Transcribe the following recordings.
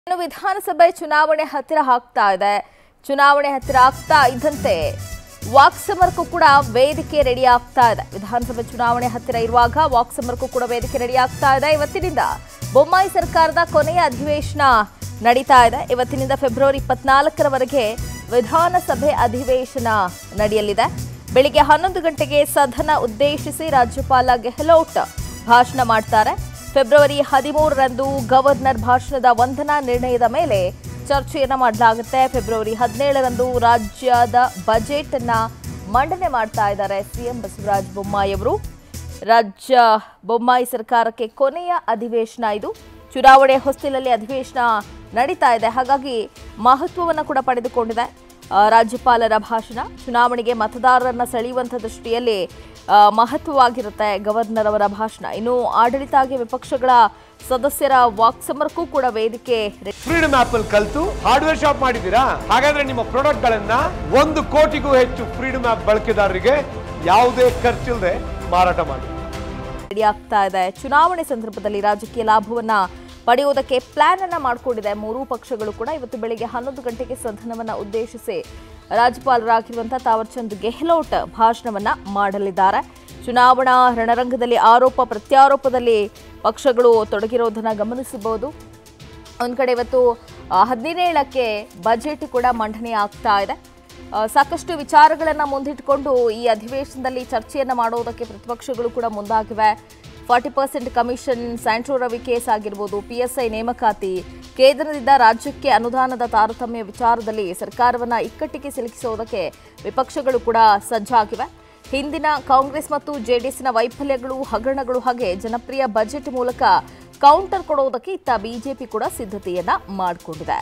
ಇನ್ನು ವಿಧಾನಸಭೆ ಚುನಾವಣೆ ಹತ್ತಿರ ಆಗ್ತಾ ಇದೆ ಚುನಾವಣೆ ಹತ್ತಿರ ಆಗ್ತಾ ಇದ್ದಂತೆ ವಾಕ್ಸಮರ್ಗೂ ಕೂಡ ವೇದಿಕೆ ರೆಡಿ ಆಗ್ತಾ ಇದೆ ವಿಧಾನಸಭೆ ಚುನಾವಣೆ ಹತ್ತಿರ ಇರುವಾಗ ವಾಕ್ಸಮರ್ಗೂ ಕೂಡ ವೇದಿಕೆ ರೆಡಿ ಆಗ್ತಾ ಇದೆ ಇವತ್ತಿನಿಂದ ಬೊಮ್ಮಾಯಿ ಸರ್ಕಾರದ ಕೊನೆಯ ಅಧಿವೇಶನ ನಡೀತಾ ಇದೆ ಇವತ್ತಿನಿಂದ ಫೆಬ್ರವರಿ ಇಪ್ಪತ್ನಾಲ್ಕರವರೆಗೆ ವಿಧಾನಸಭೆ ಅಧಿವೇಶನ ನಡೆಯಲಿದೆ ಬೆಳಿಗ್ಗೆ ಹನ್ನೊಂದು ಗಂಟೆಗೆ ಸದನ ಉದ್ದೇಶಿಸಿ ರಾಜ್ಯಪಾಲ ಗೆಹ್ಲೋಟ್ ಭಾಷಣ ಮಾಡ್ತಾರೆ ಫೆಬ್ರವರಿ ಹದಿಮೂರರಂದು ಗವರ್ನರ್ ಭಾಷಣದ ವಂದನಾ ನಿರ್ಣಯದ ಮೇಲೆ ಚರ್ಚೆಯನ್ನ ಮಾಡಲಾಗುತ್ತೆ ಫೆಬ್ರವರಿ ಹದಿನೇಳರಂದು ರಾಜ್ಯದ ಬಜೆಟ್ ಅನ್ನ ಮಂಡನೆ ಮಾಡ್ತಾ ಇದ್ದಾರೆ ಸಿಎಂ ಬಸವರಾಜ ಬೊಮ್ಮಾಯಿ ಅವರು ರಾಜ್ಯ ಬೊಮ್ಮಾಯಿ ಸರ್ಕಾರಕ್ಕೆ ಕೊನೆಯ ಅಧಿವೇಶನ ಇದು ಚುನಾವಣೆ ಹೊಸ್ತಿಲಲ್ಲಿ ಅಧಿವೇಶನ ನಡೀತಾ ಇದೆ ಹಾಗಾಗಿ ಮಹತ್ವವನ್ನು ಕೂಡ ಪಡೆದುಕೊಂಡಿದೆ ಆ, ರಾಜ್ಯಪಾಲರ ಭಾಷಣ ಚುನಾವಣೆಗೆ ಮತದಾರರನ್ನ ಸೆಳೆಯುವಂಥ ದೃಷ್ಟಿಯಲ್ಲಿ ಆ, ಮಹತ್ವವಾಗಿರುತ್ತೆ ಗವರ್ನರ್ ಅವರ ಭಾಷಣ ಇನ್ನು ಆಡಳಿತಾಗಿ ವಿಪಕ್ಷಗಳ ಸದಸ್ಯರ ವಾಕ್ಸಮರಕ್ಕೂ ಕೂಡ ವೇದಿಕೆ ರೆ- ಫ್ರೀಡಮ್ ಆಪ್ ಅಲ್ಲಿ ಕಲ್ತು ಹಾರ್ಡ್ವೇರ್ ಶಾಪ್ ಮಾಡಿದ್ದೀರಾ ಹಾಗಾದ್ರೆ ನಿಮ್ಮ ಪ್ರಾಡಕ್ಟ್ ಗಳನ್ನ ಒಂದು ಕೋಟಿಗೂ ಹೆಚ್ಚು ಫ್ರೀಡಮ್ ಆಪ್ ಬಳಕೆದಾರರಿಗೆ ಯಾವುದೇ ಖರ್ಚಿಲ್ಲದೆ ಮಾರಾಟ ಮಾಡಿ ರೆಡಿ ಆಗ್ತಾ ಇದೆ ಚುನಾವಣೆ ಸಂದರ್ಭದಲ್ಲಿ ರಾಜಕೀಯ ಲಾಭವನ್ನ ಪಡೆಯುವುದಕ್ಕೆ ಪ್ಲಾನ್ ಅನ್ನ ಮಾಡಿಕೊಂಡಿದೆ ಮೂರೂ ಪಕ್ಷಗಳು ಕೂಡ ಇವತ್ತು ಬೆಳಿಗ್ಗೆ ಹನ್ನೊಂದು ಗಂಟೆಗೆ ಸದನವನ್ನ ಉದ್ದೇಶಿಸಿ ರಾಜ್ಯಪಾಲರಾಗಿರುವಂತಹ ತಾವರ್ಚಂದ್ ಗೆಹ್ಲೋಟ್ ಭಾಷಣವನ್ನ ಮಾಡಲಿದ್ದಾರೆ ಚುನಾವಣಾ ರಣರಂಗದಲ್ಲಿ ಆರೋಪ ಪ್ರತ್ಯಾರೋಪದಲ್ಲಿ ಪಕ್ಷಗಳು ತೊಡಗಿರೋದನ್ನ ಗಮನಿಸಬಹುದು ಒಂದ್ ಕಡೆ ಇವತ್ತು ಆ, ಹದಿನೇಳಕ್ಕೆ ಬಜೆಟ್ ಕೂಡ ಮಂಡನೆ ಆಗ್ತಾ ಇದೆ ಆ, ಸಾಕಷ್ಟು ವಿಚಾರಗಳನ್ನ ಮುಂದಿಟ್ಟುಕೊಂಡು ಈ ಅಧಿವೇಶನದಲ್ಲಿ ಚರ್ಚೆಯನ್ನ ಮಾಡೋದಕ್ಕೆ ಪ್ರತಿಪಕ್ಷಗಳು ಕೂಡ ಮುಂದಾಗಿವೆ forty percent commission Santro Ravi case ಆಗಿರ್ಬೋದು ಪಿಎಸ್ಐ ನೇಮಕಾತಿ ಕೇಂದ್ರದಿಂದ ರಾಜ್ಯಕ್ಕೆ ಅನುದಾನದ ತಾರತಮ್ಯ ವಿಚಾರದಲ್ಲಿ ಸರ್ಕಾರವನ್ನ ಇಕ್ಕಟ್ಟಿಗೆ ಸಿಲುಕಿಸುವುದಕ್ಕೆ ವಿಪಕ್ಷಗಳು ಕೂಡ ಸಜ್ಜಾಗಿವೆ ಹಿಂದಿನ ಕಾಂಗ್ರೆಸ್ ಮತ್ತು ಜೆಡಿಎಸ್ನ ವೈಫಲ್ಯಗಳು ಹಗರಣಗಳು ಹಾಗೆ ಜನಪ್ರಿಯ ಬಜೆಟ್ ಮೂಲಕ ಕೌಂಟರ್ ಕೊಡುವುದಕ್ಕೆ ಇತ್ತ ಬಿಜೆಪಿ ಕೂಡ ಸಿದ್ಧತೆಯನ್ನ ಮಾಡಿಕೊಂಡಿದೆ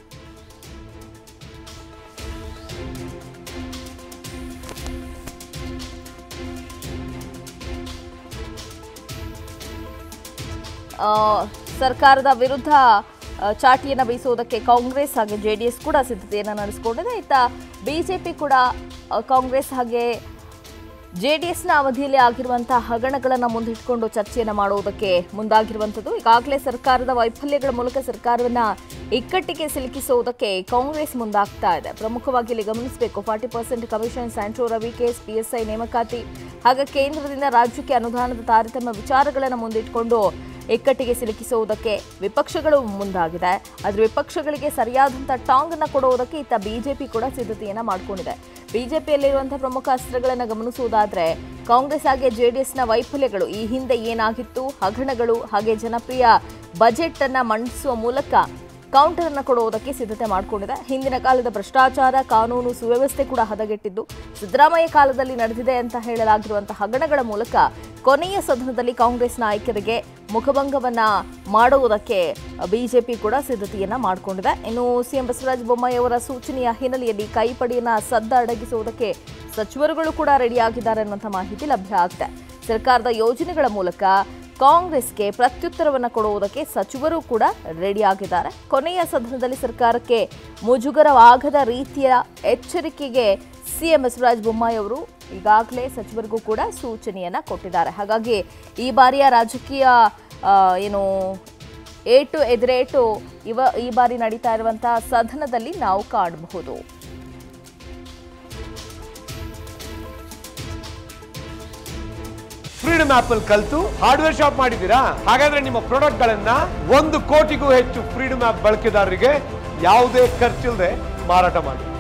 ಆ, ಸರ್ಕಾರದ ವಿರುದ್ಧ ಆ, ಚಾಟಿಯನ್ನ ಬೀಸುವುದಕ್ಕೆ ಕಾಂಗ್ರೆಸ್ ಹಾಗೆ ಜೆಡಿಎಸ್ ಕೂಡ ಸಿದ್ಧತೆಯನ್ನ ನಡೆಸಿಕೊಂಡಿದೆ ಇತ್ತ ಬಿಜೆಪಿ ಕೂಡ ಆ, ಕಾಂಗ್ರೆಸ್ ಹಾಗೆ ಜೆಡಿಎಸ್ನ ಅವಧಿಯಲ್ಲಿ ಆಗಿರುವಂತಹ ಹಗರಣಗಳನ್ನು ಮುಂದಿಟ್ಟುಕೊಂಡು ಚರ್ಚೆಯನ್ನು ಮಾಡುವುದಕ್ಕೆ ಮುಂದಾಗಿರುವಂಥದ್ದು ಈಗಾಗಲೇ ಸರ್ಕಾರದ ವೈಫಲ್ಯಗಳ ಮೂಲಕ ಸರ್ಕಾರವನ್ನ ಇಕ್ಕಟ್ಟಿಗೆ ಸಿಲುಕಿಸುವುದಕ್ಕೆ ಕಾಂಗ್ರೆಸ್ ಮುಂದಾಗ್ತಾ ಇದೆ ಪ್ರಮುಖವಾಗಿ ಇಲ್ಲಿ ಗಮನಿಸಬೇಕು forty percent commission Santro Ravi case PSI ನೇಮಕಾತಿ ಹಾಗೆ ಕೇಂದ್ರದಿಂದ ರಾಜ್ಯಕ್ಕೆ ಅನುದಾನದ ತಾರತಮ್ಯ ವಿಚಾರಗಳನ್ನು ಮುಂದಿಟ್ಟುಕೊಂಡು ಇಕ್ಕಟ್ಟಿಗೆ ಸಿಲುಕಿಸುವುದಕ್ಕೆ ವಿಪಕ್ಷಗಳು ಮುಂದಾಗಿದೆ ಆದರೆ ವಿಪಕ್ಷಗಳಿಗೆ ಸರಿಯಾದಂಥ ಟಾಂಗ್ ಅನ್ನ ಕೊಡುವುದಕ್ಕೆ ಇತ್ತ ಬಿಜೆಪಿ ಕೂಡ ಸಿದ್ಧತೆಯನ್ನ ಮಾಡಿಕೊಂಡಿದೆ ಬಿಜೆಪಿಯಲ್ಲಿರುವಂತಹ ಪ್ರಮುಖ ಅಸ್ತ್ರಗಳನ್ನು ಗಮನಿಸುವುದಾದ್ರೆ ಕಾಂಗ್ರೆಸ್ ಹಾಗೆ ಜೆಡಿಎಸ್ನ ವೈಫಲ್ಯಗಳು ಈ ಹಿಂದೆ ಏನಾಗಿತ್ತು ಹಗರಣಗಳು ಹಾಗೆ ಜನಪ್ರಿಯ ಬಜೆಟ್ ಅನ್ನ ಮಂಡಿಸುವ ಮೂಲಕ ಕೌಂಟರ್ ಅನ್ನು ಕೊಡುವುದಕ್ಕೆ ಸಿದ್ಧತೆ ಮಾಡಿಕೊಂಡಿದೆ ಹಿಂದಿನ ಕಾಲದ ಭ್ರಷ್ಟಾಚಾರ ಕಾನೂನು ಸುವ್ಯವಸ್ಥೆ ಕೂಡ ಹದಗೆಟ್ಟಿದ್ದು ಸಿದ್ದರಾಮಯ್ಯ ಕಾಲದಲ್ಲಿ ನಡೆದಿದೆ ಅಂತ ಹೇಳಲಾಗಿರುವಂತಹ ಹಗರಣಗಳ ಮೂಲಕ ಕೊನೆಯ ಸದನದಲ್ಲಿ ಕಾಂಗ್ರೆಸ್ ನಾಯಕರಿಗೆ ಮುಖಭಂಗವನ್ನ ಮಾಡುವುದಕ್ಕೆ ಬಿಜೆಪಿ ಕೂಡ ಸಿದ್ಧತೆಯನ್ನ ಮಾಡಿಕೊಂಡಿದೆ ಇನ್ನು ಸಿಎಂ ಬಸವರಾಜ ಬೊಮ್ಮಾಯಿ ಅವರ ಸೂಚನೆಯ ಹಿನ್ನೆಲೆಯಲ್ಲಿ ಕೈಪಡಿಯನ್ನ ಸದ್ದ ಅಡಗಿಸುವುದಕ್ಕೆ ಸಚಿವರುಗಳು ಕೂಡ ರೆಡಿಯಾಗಿದ್ದಾರೆ ಅನ್ನುವಂಥ ಮಾಹಿತಿ ಲಭ್ಯ ಆಗಿದೆ ಸರ್ಕಾರದ ಯೋಜನೆಗಳ ಮೂಲಕ ಕಾಂಗ್ರೆಸ್ಗೆ ಪ್ರತ್ಯುತ್ತರವನ್ನು ಕೊಡುವುದಕ್ಕೆ ಸಚಿವರು ಕೂಡ ರೆಡಿಯಾಗಿದ್ದಾರೆ ಕೊನೆಯ ಸದನದಲ್ಲಿ ಸರ್ಕಾರಕ್ಕೆ ಮುಜುಗರವಾಗದ ರೀತಿಯ ಎಚ್ಚರಿಕೆಗೆ ಸಿಎಂ ಬಸವರಾಜ ಬೊಮ್ಮಾಯಿ ಅವರು ಈಗಾಗಲೇ ಸಚಿವರಿಗೂ ಕೂಡ ಸೂಚನೆಯನ್ನ ಕೊಟ್ಟಿದ್ದಾರೆ ಹಾಗಾಗಿ ಈ ಬಾರಿಯ ರಾಜಕೀಯ ಆ, ಏನು ಏಟು ಎದುರೇಟು ಇವ ಈ ಬಾರಿ ನಡೀತಾ ಇರುವಂತಹ ಸದನದಲ್ಲಿ ನಾವು ಕಾಣಬಹುದು ಫ್ರೀಡಮ್ ಆಪ್ ಅಲ್ಲಿ ಕಲ್ತು ಹಾರ್ಡ್ವೇರ್ ಶಾಪ್ ಮಾಡಿದ್ದೀರಾ ಹಾಗಾದ್ರೆ ನಿಮ್ಮ ಪ್ರಾಡಕ್ಟ್ ಗಳನ್ನ ಒಂದು ಕೋಟಿಗೂ ಹೆಚ್ಚು ಫ್ರೀಡಮ್ ಆಪ್ ಬಳಕೆದಾರರಿಗೆ ಯಾವುದೇ ಖರ್ಚಿಲ್ಲದೆ ಮಾರಾಟ ಮಾಡಿ